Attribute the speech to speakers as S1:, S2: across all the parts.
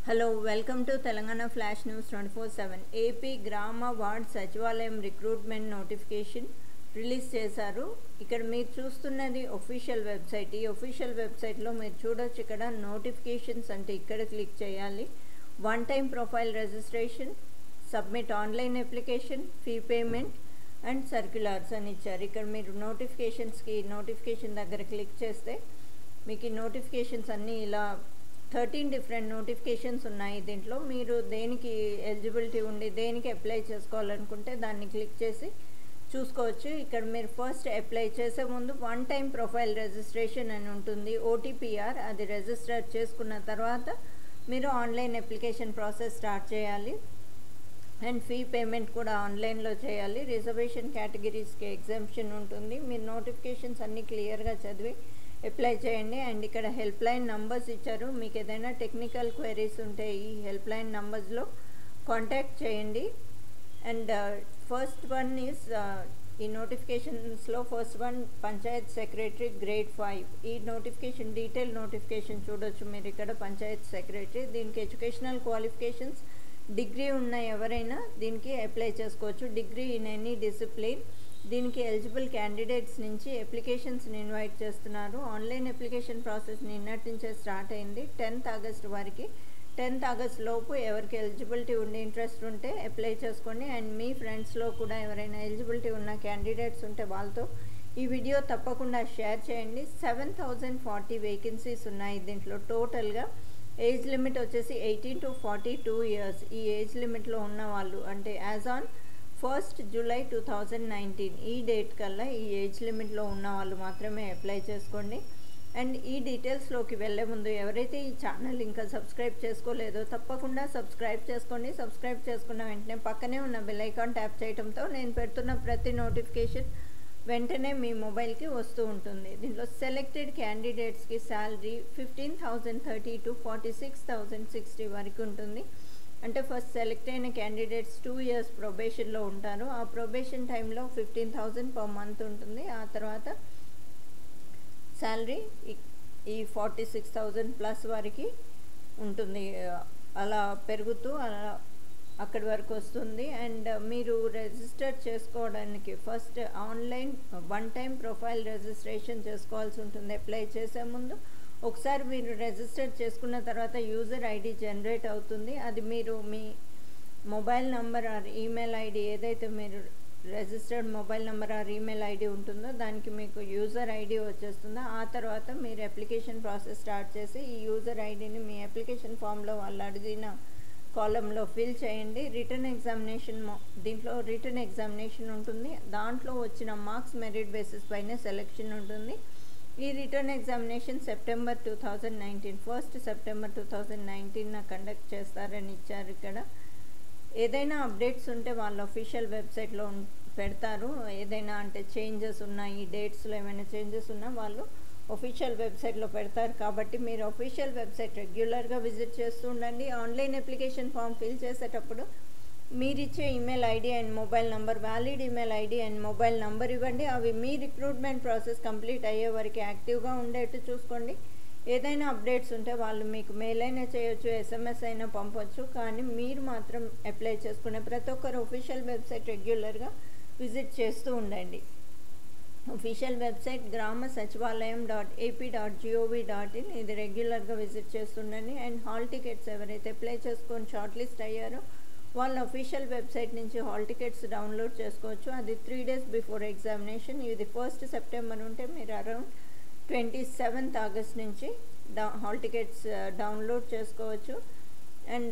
S1: hello welcome to Telangana flash news twenty four seven AP గ్రామ ward సచివాలయం recruitment notification release చేశారు ఇక్కడ మీరు చూస్తున్నది ఒఫీషియల్ వెబ్సైట్ ఈ ఒఫీషియల్ వెబ్సైట్లో మీరు చూడొచ్చు ఇక్కడ నోటిఫికేషన్స్ అంటే ఇక్కడ క్లిక్ చేయాలి one time profile registration submit online application fee payment and circulars అని ఇచ్చారు ఇక్కడ మీరు నోటిఫికేషన్స్కి నోటిఫికేషన్ దగ్గర క్లిక్ చేస్తే మీకు ఈ నోటిఫికేషన్స్ అన్నీ ఇలా థర్టీన్ డిఫరెంట్ నోటిఫికేషన్స్ ఉన్నాయి దీంట్లో మీరు దేనికి ఎలిజిబిలిటీ ఉండి దేనికి అప్లై చేసుకోవాలనుకుంటే దాన్ని క్లిక్ చేసి చూసుకోవచ్చు ఇక్కడ మీరు ఫస్ట్ అప్లై చేసే ముందు వన్ టైం ప్రొఫైల్ రిజిస్ట్రేషన్ అని ఉంటుంది ఓటీపీఆర్ అది రిజిస్టర్ చేసుకున్న తర్వాత మీరు ఆన్లైన్ అప్లికేషన్ ప్రాసెస్ స్టార్ట్ చేయాలి అండ్ ఫీ పేమెంట్ కూడా ఆన్లైన్లో చేయాలి రిజర్వేషన్ కేటగిరీస్కి ఎగ్జామ్షన్ ఉంటుంది మీరు నోటిఫికేషన్స్ అన్నీ క్లియర్గా చదివి అప్లై చేయండి అండ్ ఇక్కడ హెల్ప్ లైన్ నంబర్స్ ఇచ్చారు మీకు ఏదైనా టెక్నికల్ క్వైరీస్ ఉంటే ఈ హెల్ప్ లైన్ నంబర్స్లో కాంటాక్ట్ చేయండి అండ్ ఫస్ట్ వన్ ఈజ్ ఈ నోటిఫికేషన్స్లో first one panchayat secretary grade five ఈ నోటిఫికేషన్ డీటెయిల్ నోటిఫికేషన్ చూడొచ్చు మీరు ఇక్కడ పంచాయత్ సెక్రటరీ దీనికి ఎడ్యుకేషనల్ క్వాలిఫికేషన్స్ డిగ్రీ ఉన్న ఎవరైనా దీనికి అప్లై చేసుకోవచ్చు డిగ్రీ ఇన్ ఎనీ డిసిప్లిన్ దీనికి ఎలిజిబుల్ క్యాండిడేట్స్ నుంచి అప్లికేషన్స్ని ఇన్వైట్ చేస్తున్నారు ఆన్లైన్ అప్లికేషన్ ప్రాసెస్ నిన్నటి నుంచే స్టార్ట్ అయింది టెన్త్ ఆగస్ట్ వరకు టెన్త్ ఆగస్ట్ లోపు ఎవరికి ఎలిజిబిలిటీ ఉండి ఇంట్రెస్ట్ ఉంటే అప్లై చేసుకోండి అండ్ మీ ఫ్రెండ్స్లో కూడా ఎవరైనా ఎలిజిబిలిటీ ఉన్న క్యాండిడేట్స్ ఉంటే వాళ్ళతో ఈ వీడియో తప్పకుండా షేర్ చేయండి సెవెన్ థౌజండ్ ఫార్టీ వేకెన్సీస్ ఉన్నాయి దీంట్లో టోటల్గా ఏజ్ లిమిట్ వచ్చేసి eighteen to forty two years ఈ ఏజ్ లిమిట్లో ఉన్న వాళ్ళు అంటే as on first July two thousand nineteen ఈ డేట్ కల్లా ఈ ఏజ్ లిమిట్లో ఉన్న వాళ్ళు మాత్రమే అప్లై చేసుకోండి అండ్ ఈ డీటెయిల్స్లోకి వెళ్ళే ముందు ఎవరైతే ఈ ఛానల్ ఇంకా సబ్స్క్రైబ్ చేసుకోలేదో తప్పకుండా సబ్స్క్రైబ్ చేసుకోండి సబ్స్క్రైబ్ చేసుకున్న వెంటనే పక్కనే ఉన్న బెల్ ఐకాన్ ట్యాప్ చేయడంతో నేను పెడుతున్న ప్రతి నోటిఫికేషన్ వెంటనే మీ మొబైల్కి వస్తూ ఉంటుంది దీంట్లో సెలెక్టెడ్ క్యాండిడేట్స్కి salary fifteen thousand thirty to forty six thousand sixty వరకు ఉంటుంది అంటే ఫస్ట్ సెలెక్ట్ అయిన క్యాండిడేట్స్ టూ ఇయర్స్ ప్రొబేషన్లో ఉంటారు ఆ ప్రొబేషన్ టైంలో ఫిఫ్టీన్ థౌజండ్ పర్ మంత్ ఉంటుంది ఆ తర్వాత శాలరీ ఈ ఫార్టీ సిక్స్ థౌజండ్ ప్లస్ వరకు ఉంటుంది అలా పెరుగుతూ అలా అక్కడి వరకు వస్తుంది అండ్ మీరు రిజిస్టర్ చేసుకోవడానికి first online one time profile registration చేసుకోవాల్సి ఉంటుంది అప్లై చేసే ముందు ఒకసారి మీరు రిజిస్టర్ చేసుకున్న తర్వాత యూజర్ ఐడి జనరేట్ అవుతుంది అది మీరు మీ mobile number or email ID ఏదైతే మీరు registered mobile number or email ID ఉంటుందో దానికి మీకు యూజర్ ఐడి వచ్చేస్తుందో ఆ తర్వాత మీరు అప్లికేషన్ ప్రాసెస్ స్టార్ట్ చేసి ఈ యూజర్ ఐడిని మీ అప్లికేషన్ ఫామ్లో వాళ్ళు అడిగిన కాలంలో ఫిల్ చేయండి రిటర్న్ ఎగ్జామినేషన్ దీంట్లో రిటర్న్ ఎగ్జామినేషన్ ఉంటుంది దాంట్లో వచ్చిన మార్క్స్ మెరిట్ బేసిస్ పైన సెలెక్షన్ ఉంటుంది ఈ written examination September two thousand nineteen first September two thousand నైన్టీన్న కండక్ట్ చేస్తారని ఇచ్చారు ఇక్కడ ఏదైనా అప్డేట్స్ ఉంటే వాళ్ళ అఫీషియల్ వెబ్సైట్లో పెడతారు ఏదైనా అంటే చేంజెస్ ఉన్నాయి డేట్స్లో ఏమైనా చేంజెస్ ఉన్నా వాళ్ళు ఒఫీషియల్ వెబ్సైట్లో పెడతారు కాబట్టి మీరు అఫీషియల్ వెబ్సైట్ రెగ్యులర్గా విజిట్ చేస్తూ ఉండండి ఆన్లైన్ అప్లికేషన్ ఫామ్ ఫిల్ చేసేటప్పుడు మీరు ఇచ్చే email ID and mobile number valid email ID and mobile number ఇవ్వండి అవి మీ రిక్రూట్మెంట్ ప్రాసెస్ కంప్లీట్ అయ్యే వరకు యాక్టివ్గా ఉండేట్టు చూసుకోండి ఏదైనా అప్డేట్స్ ఉంటే వాళ్ళు మీకు మెయిల్ అయినా చేయొచ్చు ఎస్ఎంఎస్ అయినా పంపొచ్చు కానీ మీరు మాత్రం అప్లై చేసుకునే ప్రతి ఒక్కరు ఒఫీషియల్ వెబ్సైట్ రెగ్యులర్గా విజిట్ చేస్తూ ఉండండి ఒఫీషియల్ వెబ్సైట్ గ్రామ సచివాలయం dot AP dot gov dot in ఇది రెగ్యులర్గా విజిట్ చేస్తుండండి అండ్ హాల్ టికెట్స్ ఎవరైతే అప్లై చేసుకొని షార్ట్ లిస్ట్ అయ్యారో వాళ్ళ అఫీషియల్ వెబ్సైట్ నుంచి హాల్ టికెట్స్ డౌన్లోడ్ చేసుకోవచ్చు అది త్రీ డేస్ బిఫోర్ ఎగ్జామినేషన్ ఇది ఫస్ట్ సెప్టెంబర్ ఉంటే మీరు అరౌండ్ ట్వంటీ సెవెంత్ ఆగస్ట్ నుంచి డా హాల్ టికెట్స్ డౌన్లోడ్ చేసుకోవచ్చు అండ్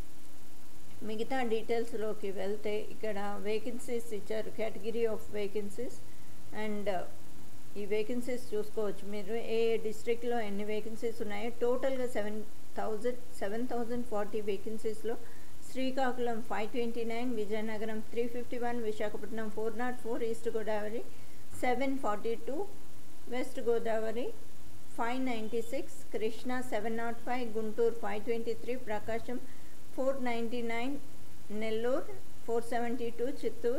S1: మిగతా డీటెయిల్స్లోకి వెళ్తే ఇక్కడ వేకెన్సీస్ ఇచ్చారు కేటగిరీ ఆఫ్ వేకెన్సీస్ అండ్ ఈ వేకెన్సీస్ చూసుకోవచ్చు మీరు ఏ డిస్ట్రిక్ట్లో ఎన్ని వేకెన్సీస్ ఉన్నాయో టోటల్గా seven thousand seven thousand forty వేకెన్సీస్లో Srikakulam five twenty nine Vizianagaram three fifty one Visakhapatnam four nought four East Godavari seven forty two West Godavari five ninety six Krishna seven nought five Guntur five twenty three Prakasam four ninety nine Nellore four seventy two Chittoor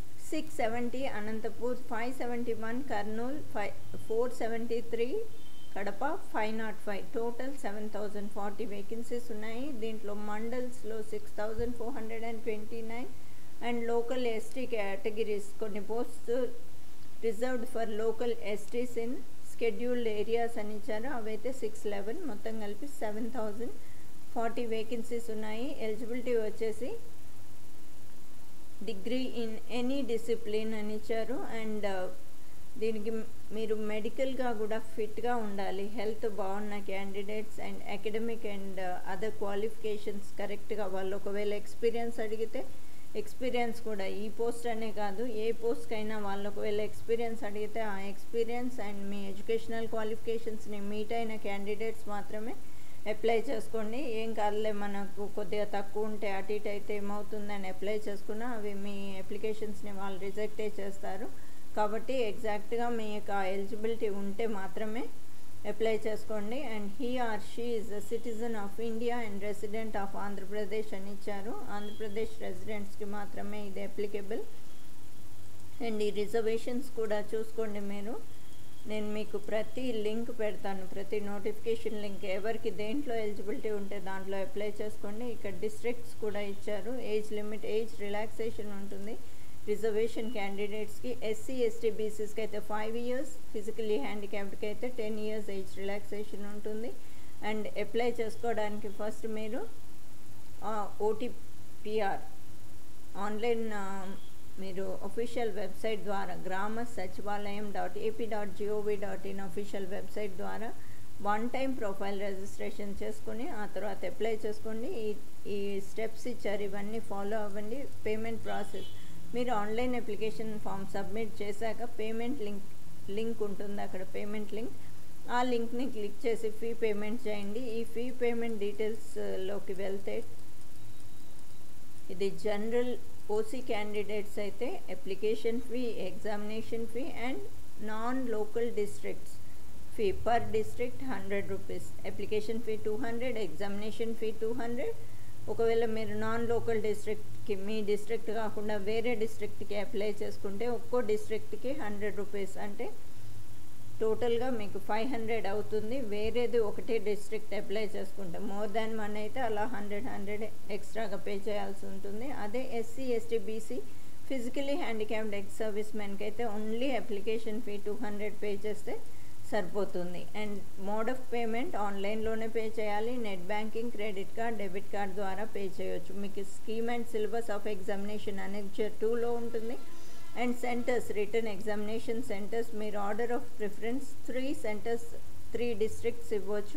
S1: six seventy Anantapur five seventy one Kurnool five four seventy three Kadapa five nought five total seven thousand forty vacancies ఉన్నాయి దీంట్లో మండల్స్లో six thousand four hundred and twenty nine and local ST categories కొన్ని post reserved for local STs in scheduled areas అని ఇచ్చారు అవైతే six eleven మొత్తం కలిపి seven thousand forty vacancies ఉన్నాయి eligibility వచ్చేసి డిగ్రీ ఇన్ ఎనీ డిసిప్లిన్ అని ఇచ్చారు అండ్ దీనికి మీరు మెడికల్గా కూడా ఫిట్గా ఉండాలి హెల్త్ బాగున్న candidates and academic and other qualifications కరెక్ట్గా వాళ్ళు ఒకవేళ ఎక్స్పీరియన్స్ అడిగితే ఎక్స్పీరియన్స్ కూడా ఈ పోస్ట్ అనే కాదు ఏ పోస్ట్కైనా వాళ్ళు ఒకవేళ ఎక్స్పీరియన్స్ అడిగితే ఆ ఎక్స్పీరియన్స్ అండ్ మీ ఎడ్యుకేషనల్ క్వాలిఫికేషన్స్ని మీట్ అయిన క్యాండిడేట్స్ మాత్రమే అప్లై చేసుకోండి ఏం కాదులే మనకు కొద్దిగా తక్కువ ఉంటే అటు ఇటు అయితే ఏమవుతుందని అప్లై చేసుకున్నా అవి మీ అప్లికేషన్స్ని వాళ్ళు రిజెక్టే చేస్తారు కాబట్టి ఎగ్జాక్ట్గా మీ యొక్క ఎలిజిబిలిటీ ఉంటే మాత్రమే అప్లై చేసుకోండి and he or she is a citizen of India and resident of Andhra Pradesh అని ఇచ్చారు ఆంధ్రప్రదేశ్ రెసిడెంట్స్కి మాత్రమే ఇది అప్లికేబుల్ అండ్ ఈ రిజర్వేషన్స్ కూడా చూసుకోండి మీరు నేను మీకు ప్రతి లింక్ పెడతాను ప్రతి నోటిఫికేషన్ లింక్ ఎవరికి దేంట్లో ఎలిజిబిలిటీ ఉంటే దాంట్లో అప్లై చేసుకోండి ఇక్కడ డిస్ట్రిక్ట్స్ కూడా ఇచ్చారు ఏజ్ లిమిట్ ఏజ్ రిలాక్సేషన్ ఉంటుంది రిజర్వేషన్ క్యాండిడేట్స్కి ఎస్సీ ఎస్టీ బీసీస్కి అయితే ఫైవ్ ఇయర్స్ ఫిజికలీ హ్యాండిక్యాప్డ్కి అయితే టెన్ ఇయర్స్ ఏజ్ రిలాక్సేషన్ ఉంటుంది అండ్ అప్లై చేసుకోవడానికి ఫస్ట్ మీరు ఓటీపీఆర్ ఆన్లైన్ మీరు ఒఫీషియల్ వెబ్సైట్ ద్వారా గ్రామ సచివాలయం dot AP dot gov dot in official website ద్వారా వన్ టైం ప్రొఫైల్ రిజిస్ట్రేషన్ చేసుకొని ఆ తర్వాత అప్లై చేసుకోండి ఈ ఈ స్టెప్స్ ఇచ్చారు ఇవన్నీ ఫాలో అవ్వండి పేమెంట్ ప్రాసెస్ మీరు ఆన్లైన్ అప్లికేషన్ ఫామ్ సబ్మిట్ చేశాక పేమెంట్ లింక్ లింక్ ఉంటుంది అక్కడ పేమెంట్ లింక్ ఆ లింక్ని క్లిక్ చేసి ఫీ పేమెంట్ చేయండి ఈ ఫీ పేమెంట్ డీటెయిల్స్లోకి వెళ్తే ఇది జనరల్ ఓసీ క్యాండిడేట్స్ అయితే application fee examination fee and non local districts fee per district hundred rupees application fee two hundred examination fee two hundred ఒకవేళ మీరు నాన్ లోకల్ డిస్ట్రిక్ట్కి మీ డిస్ట్రిక్ట్ కాకుండా వేరే డిస్ట్రిక్ట్కి అప్లై చేసుకుంటే ఒక్కో డిస్ట్రిక్ట్కి హండ్రెడ్ రూపీస్ అంటే టోటల్గా మీకు ఫైవ్ హండ్రెడ్ అవుతుంది వేరేది ఒకటే డిస్ట్రిక్ట్ అప్లై చేసుకుంటే మోర్ దాన్ వన్ అయితే అలా హండ్రెడ్ హండ్రెడ్ ఎక్స్ట్రాగా పే చేయాల్సి ఉంటుంది అదే SC ST BC physically handicapped ex service మెన్కి అయితే only application fee two hundred pay చేస్తే సరిపోతుంది అండ్ మోడ్ ఆఫ్ పేమెంట్ ఆన్లైన్లోనే పే చేయాలి net banking credit card debit card ద్వారా పే చేయొచ్చు మీకు scheme and syllabus of examination అనేది టూలో ఉంటుంది and centres written examination centres మీరు order of preference three centres three districts ఇవ్వచ్చు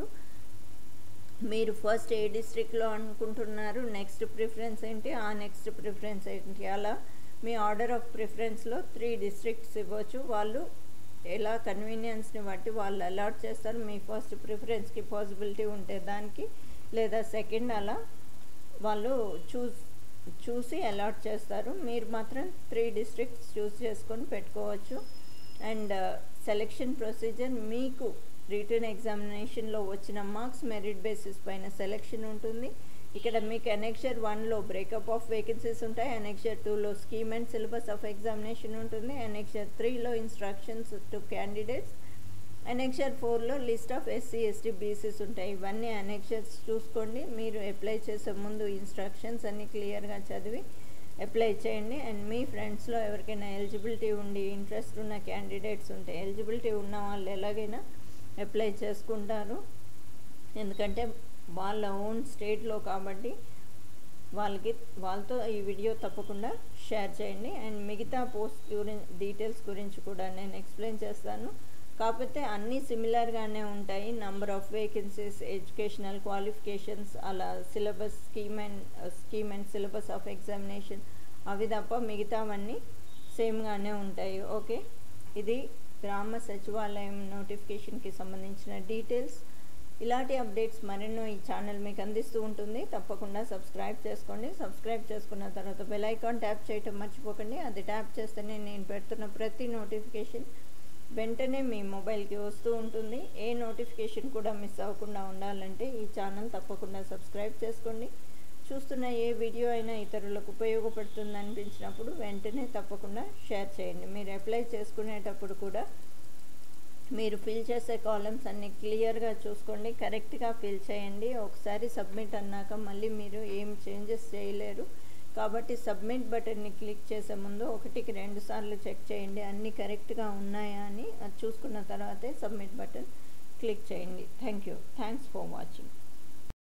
S1: మీరు ఫస్ట్ ఏ డిస్ట్రిక్ట్లో అనుకుంటున్నారు నెక్స్ట్ ప్రిఫరెన్స్ ఏంటి ఆ నెక్స్ట్ ప్రిఫరెన్స్ ఏంటి అలా మీ ఆర్డర్ ఆఫ్ ప్రిఫరెన్స్లో త్రీ డిస్ట్రిక్ట్స్ ఇవ్వచ్చు వాళ్ళు ఎలా కన్వీనియన్స్ని బట్టి వాళ్ళు అలాట్ చేస్తారు మీ ఫస్ట్ ప్రిఫరెన్స్కి పాసిబిలిటీ ఉంటే దానికి లేదా సెకండ్ అలా వాళ్ళు చూస్ చూసి అలాట్ చేస్తారు మీరు మాత్రం త్రీ డిస్ట్రిక్ట్స్ చూస్ చేసుకొని పెట్టుకోవచ్చు అండ్ సెలెక్షన్ ప్రొసీజర్ మీకు రిటర్న్ ఎగ్జామినేషన్లో వచ్చిన మార్క్స్ మెరిట్ బేసిస్ పైన సెలెక్షన్ ఉంటుంది ఇక్కడ మీకు అనెక్షర్ వన్లో బ్రేకప్ ఆఫ్ వేకెన్సీస్ ఉంటాయి అనెక్షర్ టూలో scheme and syllabus of examination ఉంటుంది అనెక్షర్ త్రీలో ఇన్స్ట్రక్షన్స్ టు క్యాండిడేట్స్ అనెక్షర్ ఫోర్లో list of SC ST BCs ఉంటాయి ఇవన్నీ అనెక్షర్స్ చూసుకోండి మీరు అప్లై చేసే ముందు ఇన్స్ట్రక్షన్స్ అన్నీ క్లియర్గా చదివి అప్లై చేయండి అండ్ మీ ఫ్రెండ్స్లో ఎవరికైనా ఎలిజిబిలిటీ ఉండి ఇంట్రెస్ట్ ఉన్న క్యాండిడేట్స్ ఉంటే ఎలిజిబిలిటీ ఉన్న వాళ్ళు ఎలాగైనా అప్లై చేసుకుంటారు ఎందుకంటే వాళ్ళ ఓన్ స్టేట్లో కాబట్టి వాళ్ళకి వాళ్ళతో ఈ వీడియో తప్పకుండా షేర్ చేయండి అండ్ మిగతా పోస్ట్ గురించి డీటెయిల్స్ గురించి కూడా నేను ఎక్స్ప్లెయిన్ చేస్తాను కాకపోతే అన్నీ సిమిలర్గానే ఉంటాయి number of vacancies educational qualifications అలా syllabus scheme and scheme and syllabus of examination అవి తప్ప మిగతావన్నీ సేమ్గానే ఉంటాయి ఓకే ఇది గ్రామ సచివాలయం నోటిఫికేషన్కి సంబంధించిన డీటెయిల్స్ ఇలాంటి అప్డేట్స్ మరెన్నో ఈ ఛానల్ మీకు అందిస్తూ ఉంటుంది తప్పకుండా సబ్స్క్రైబ్ చేసుకోండి సబ్స్క్రైబ్ చేసుకున్న తర్వాత బెల్ ఐకాన్ ట్యాప్ చేయటం మర్చిపోకండి అది ట్యాప్ చేస్తేనే నేను పెడుతున్న ప్రతి నోటిఫికేషన్ వెంటనే మీ మొబైల్కి వస్తూ ఉంటుంది ఏ నోటిఫికేషన్ కూడా మిస్ అవ్వకుండా ఉండాలంటే ఈ ఛానల్ తప్పకుండా సబ్స్క్రైబ్ చేసుకోండి చూస్తున్న ఏ వీడియో అయినా ఇతరులకు ఉపయోగపడుతుంది అనిపించినప్పుడు వెంటనే తప్పకుండా షేర్ చేయండి మీరు అప్లై చేసుకునేటప్పుడు కూడా మీరు ఫిల్ చేసే కాలమ్స్ అన్ని క్లియర్గా చూసుకోండి కరెక్ట్గా ఫిల్ చేయండి ఒకసారి సబ్మిట్ అన్నాక మళ్ళీ మీరు ఏం చేంజెస్ చేయలేరు కాబట్టి సబ్మిట్ బటన్ని క్లిక్ చేసే ముందు ఒకటికి రెండు సార్లు చెక్ చేయండి అన్నీ కరెక్ట్గా ఉన్నాయా అని అది చూసుకున్న తర్వాతే సబ్మిట్ బటన్ క్లిక్ చేయండి thank you thanks for watching